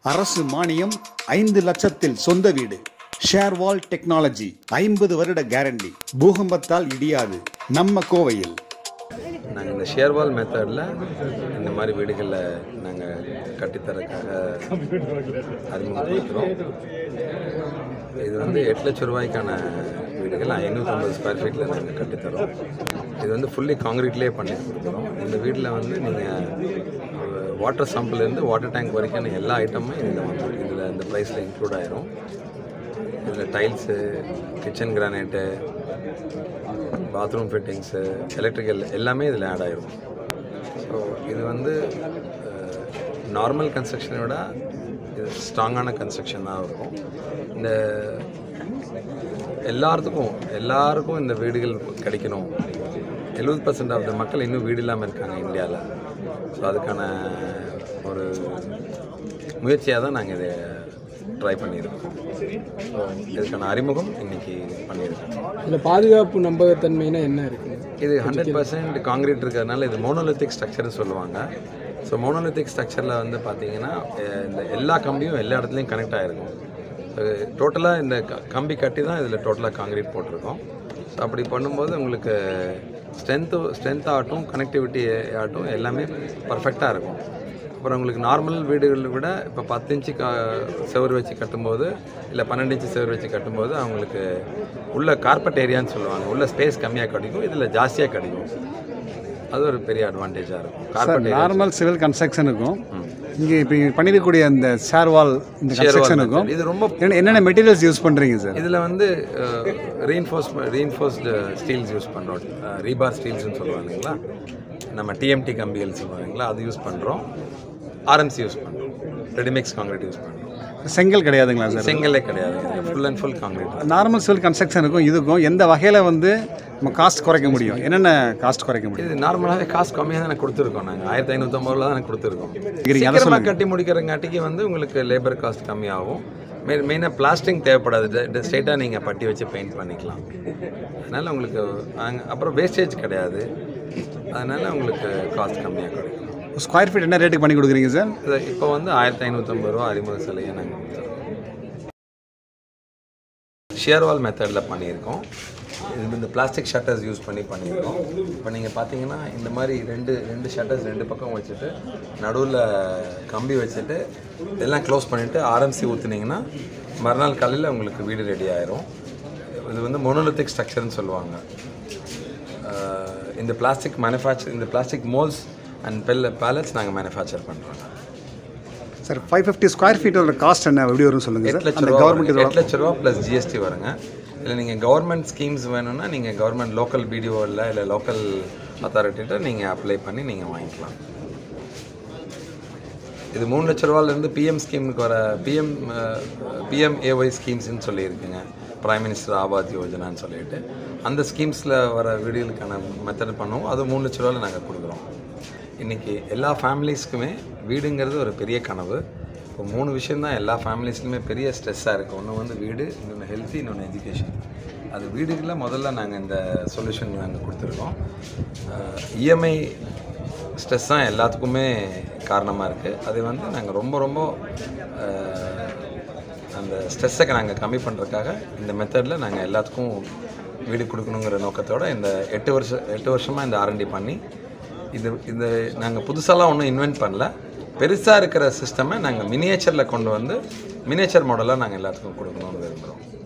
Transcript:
அரசு மானியம் ஐந்து லட்சத்தில் சொந்த வீடு ஷேர்வால் டெக்னாலஜி ஐம்பது வருட கேரண்டி பூகம்பத்தால் இடியாது நம்ம கோவையில் நாங்கள் இந்த ஷேர்வால் மெத்தடில் இந்த மாதிரி வீடுகளில் நாங்கள் கட்டித்தரக்காக அறிமுகப்படுத்துகிறோம் இது வந்து எட்டு லட்ச ரூபாய்க்கான வீடுகள் ஐநூற்றம்பது ஸ்கொயர் ஃபீட்டில் நாங்கள் கட்டித்தரோம் இது வந்து ஃபுல்லி காங்கிரீட்லேயே பண்ணி கொடுக்குறோம் இந்த வீட்டில் வந்து நீங்கள் வாட்டர் சம்பிள்லேருந்து வாட்டர் டேங்க் வரைக்கான எல்லா ஐட்டமும் இதில் வந்து இதில் இந்த ப்ரைஸில் இன்க்ளூட் ஆயிரும் இதில் tiles kitchen granite bathroom fittings electrical எல்லாமே இதில் ஆட் ஆயிரும் ஸோ இது வந்து நார்மல் கன்ஸ்ட்ரக்ஷனை விட இது ஸ்ட்ராங்கான கன்ஸ்ட்ரக்ஷன் தான் இருக்கும் இந்த எல்லாத்துக்கும் எல்லாருக்கும் இந்த வீடுகள் கிடைக்கணும் எழுபது பர்சன்ட் ஆஃப் த மக்கள் இன்னும் வீடு இல்லாமல் இருக்காங்க இந்தியாவில் ஸோ அதுக்கான ஒரு முயற்சியாக தான் நாங்கள் இதை ட்ரை பண்ணியிருக்கோம் ஸோ இதுக்கான அறிமுகம் இன்னைக்கு பண்ணியிருக்கோம் இதில் பாதுகாப்பு நம்பகத்தன்மைனா என்ன இருக்குங்க இது ஹண்ட்ரட் பர்சன்ட் காங்கிரீட் இருக்கிறதுனால இது மோனோலித்திக் ஸ்ட்ரக்சர்னு சொல்லுவாங்க ஸோ மோனோலித்திக் ஸ்ட்ரக்சரில் வந்து பார்த்தீங்கன்னா அஹ் இந்த எல்லா கம்பியும் எல்லா இடத்துலையும் கனெக்ட் ஆகிருக்கும் டோட்டலாக இந்த க- கம்பி கட்டி தான் இதில் டோட்டலாக காங்கிரீட் போட்டிருக்கோம் ஸோ அப்படி பண்ணும்போது உங்களுக்கு ஸ்ட்ரென்த்து ஸ்ட்ரென்த் ஆகட்டும் கனெக்டிவிட்டி ஆகட்டும் எல்லாமே பர்ஃபெக்டாக இருக்கும் அப்புறம் உங்களுக்கு நார்மல் வீடுகளை விட இப்போ பத்து இன்ச்சு கா செவர் வச்சு கட்டும்போது இல்லை பன்னெண்டு இன்ச்சு செவர் வச்சு கட்டும்போது அவங்களுக்கு உள்ள கார்பெட் ஏரியான்னு சொல்லுவாங்க உள்ள ஸ்பேஸ் கம்மியாக கிடைக்கும் இதில் ஜாஸ்தியாக கிடைக்கும் அது ஒரு பெரிய அட்வான்டேஜாக இருக்கும் சார் கார்பெட் நார்மல் சிவில் கன்ஸ்ட்ரக்ஷனுக்கும் இங்கே இப்போ பண்ணிருக்கக்கூடிய அந்த ஷேர்வால் இந்த கன்ஸ்ட்ரக்ஷனுக்கும் இது ரொம்ப என்ன- என்னென்ன மெட்டீரியல்ஸ் யூஸ் பண்ணுறீங்க சார் இதில் வந்து ரீஇன்ஃபோர்ஸ் ரீஇன்ஃபோர்ஸ்டு ஸ்டீல்ஸ் யூஸ் பண்ணுறோம் ரீபார் ஸ்டீல்ஸ்னு சொல்லுவாங்க இல்லைங்களா நம்ம டிஎம்டி கம்பிகள் சொல்லுவாங்களா அது யூஸ் பண்ணுறோம் ஆர்எம்சி யூஸ் பண்ணுறோம் ரெடிமிக்ஸ் காங்கிரீட் யூஸ் பண்ணுறோம் செங்கல் கிடையாதுங்களா சார் செங்கலே கிடையாது full and full concrete normal civil கன்ஸ்ட்ரக்ஷனுக்கும் இதுக்கும் எந்த வகையில் வந்து நம்ம காஸ்ட் குறைக்க முடியும் என்னென்ன காஸ்ட் குறைக்க முடியும் இது நார்மலாகவே காசு கம்மியாக தானே கொடுத்துருக்கோம் நாங்கள் ஆயிரத்தி ஐநூற்றம்பது ரூபா தானே கொடுத்துருக்கோம் இருக்கிறீங்க, அதை சீக்கிரமாக கட்டி முடிக்கிறங்காட்டிக்கு வந்து உங்களுக்கு லேபர் காஸ்ட் கம்மியாகும் மெயின் மெயினாக பிளாஸ்டிங் தேவைப்படாது ஸ்ட்ரெயிட்டாக நீங்கள் பட்டி வச்சு பெயிண்ட் பண்ணிக்கலாம் அதனால் உங்களுக்கு அங்க- அப்புறம் வேஸ்டேஜ் கிடையாது அதனால் உங்களுக்கு காஸ்ட் கம்மியாக கிடைக்கும் ஸ்கொயர் ஃபீட் என்ன ரேட்டுக்கு பண்ணி கொடுக்குறீங்க சார் இது இப்போ வந்து ஆயிரத்தி ஐநூற்றம்பது ரூபா அறிமுக சிலையை நாங்கள் கொடுத்துருக்கோம் ஷேர்வால் மெத்தடில் பண்ணியிருக்கோம் இது இந்த பிளாஸ்டிக் ஷட்டர்ஸ் யூஸ் பண்ணி பண்ணியிருக்கோம் இப்போ நீங்கள் பார்த்தீங்கன்னா இந்த மாதிரி ரெண்டு ரெண்டு ஷட்டர்ஸ் ரெண்டு பக்கம் வச்சுட்டு நடுவில் கம்பி வச்சுட்டு இதெல்லாம் க்ளோஸ் பண்ணிவிட்டு ஆர்எம்சி ஊற்றுனீங்கன்னா மறுநாள் காலையில் உங்களுக்கு வீடு ரெடி ஆயிரும் இது வந்து மொனோலித்திக் ஸ்ட்ரக்சர்னு சொல்லுவாங்க அஹ் இந்த பிளாஸ்டிக் மேனுஃபேக்சர் இந்த plastic moulds and bell pallets நாங்கள் மேனுஃபேக்சர் பண்ணுறோம் சார் ஃபைவ் ஃபிஃப்டி ஸ்கொயர் ஃபீட்டோட காஸ்ட் என்ன எப்படி வரும்னு சொல்லுங்கள் எட்டு சார் லட்ச அந்த ரூபா கவர்மெண்ட் வருங்க. எட்டு லட்ச ரூபா ப்ளஸ் ஜிஎஸ்டி வருங்க இல்லை நீங்கள் கவர்மெண்ட் ஸ்கீம்ஸ் வேணும்னா நீங்கள் கவர்மெண்ட் லோக்கல் பிடிஓ இல்லை இல்லை லோக்கல் அத்தாரிட்டிகிட்ட நீங்கள் அப்ளை பண்ணி நீங்கள் வாங்கிக்கலாம் இது மூணு லட்ச ரூபாலேருந்து பிஎம் ஸ்கீமுக்கு வர பிஎம் பிஎம்ஏஒய் ஸ்கீம்ஸ்னு சொல்லியிருக்குங்க பிரைம் மினிஸ்டர் ஆபாத் யோஜனான்னு சொல்லிட்டு அந்த ஸ்கீம்ஸில் வர வீடுகளுக்கான மெத்தட் பண்ணுவோம் அது மூணு லட்ச ரூபாயில் நாங்கள் கொடுக்குறோம் இன்றைக்கி எல்லா ஃபேமிலிஸ்க்குமே வீடுங்கிறது ஒரு பெரிய கனவு இப்போ மூணு விஷயம்தான் எல்லா ஃபேமிலிஸ்லையுமே பெரிய ஸ்ட்ரெஸ்ஸாக இருக்குது ஒன்று வந்து வீடு இன்னொன்று ஹெல்த்தி இன்னொன்று எஜுகேஷன் அது வீடுகளில் முதல்ல நாங்கள் இந்த சொல்யூஷன் நாங்கள் கொடுத்துருக்கோம் இஎம்ஐ ஸ்ட்ரெஸ் தான் எல்லாத்துக்குமே காரணமாக இருக்குது அது வந்து நாங்கள் ரொம்ப ரொம்ப அஹ், அந்த ஸ்ட்ரெஸ்ஸை நாங்கள் கம்மி பண்ணுறதுக்காக இந்த மெத்தடில் நாங்கள் எல்லாத்துக்கும் வீடு கொடுக்கணுங்கிற நோக்கத்தோட இந்த எட்டு வருஷம் எட்டு வருஷமாக இந்த ஆர்என்டி பண்ணி இது இது நாங்கள் புதுசாலாம் ஒன்றும் இன்வென்ட் பண்ணல பெருசாக இருக்கிற சிஸ்டமை நாங்கள் மினியேச்சரில் கொண்டு வந்து மினியேச்சர் மாடலாக நாங்கள் எல்லாத்துக்கும் கொடுக்கணும்னு விரும்புகிறோம்